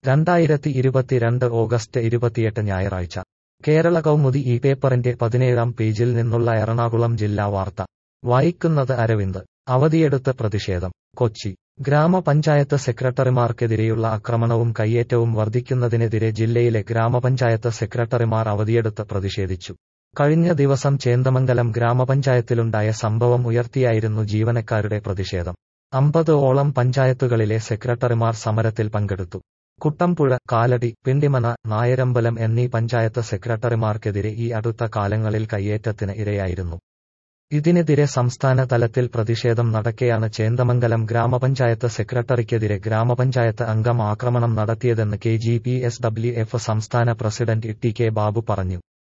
രണ്ടായിരത്തി ഇരുപത്തിരണ്ട് ഓഗസ്റ്റ് ഇരുപത്തിയെട്ട് ഞായറാഴ്ച കേരള കൗമുദി ഈ പേപ്പറിന്റെ പതിനേഴാം പേജിൽ നിന്നുള്ള എറണാകുളം ജില്ലാ വാർത്ത വായിക്കുന്നത് അരവിന്ദ് അവധിയെടുത്ത് പ്രതിഷേധം കൊച്ചി ഗ്രാമപഞ്ചായത്ത് സെക്രട്ടറിമാർക്കെതിരെയുള്ള ആക്രമണവും കയ്യേറ്റവും വർദ്ധിക്കുന്നതിനെതിരെ ജില്ലയിലെ ഗ്രാമപഞ്ചായത്ത് സെക്രട്ടറിമാർ അവധിയെടുത്ത് പ്രതിഷേധിച്ചു കഴിഞ്ഞ ദിവസം ചേന്ദമംഗലം ഗ്രാമപഞ്ചായത്തിലുണ്ടായ സംഭവം ഉയർത്തിയായിരുന്നു ജീവനക്കാരുടെ പ്രതിഷേധം അമ്പത് ഓളം പഞ്ചായത്തുകളിലെ സെക്രട്ടറിമാർ സമരത്തിൽ പങ്കെടുത്തു കുട്ടമ്പുഴ കാലടി പിണ്ടിമന നായരമ്പലം എന്നീ പഞ്ചായത്ത് സെക്രട്ടറിമാർക്കെതിരെ ഈ അടുത്ത കാലങ്ങളിൽ കയ്യേറ്റത്തിന് ഇരയായിരുന്നു ഇതിനെതിരെ സംസ്ഥാന തലത്തിൽ പ്രതിഷേധം നടക്കെയാണ് ചേന്ദമംഗലം ഗ്രാമപഞ്ചായത്ത് സെക്രട്ടറിക്കെതിരെ ഗ്രാമപഞ്ചായത്ത് അംഗം ആക്രമണം നടത്തിയതെന്ന് K G P S W F സംസ്ഥാന പ്രസിഡന്റ് ടി കെ ബാബു പറഞ്ഞു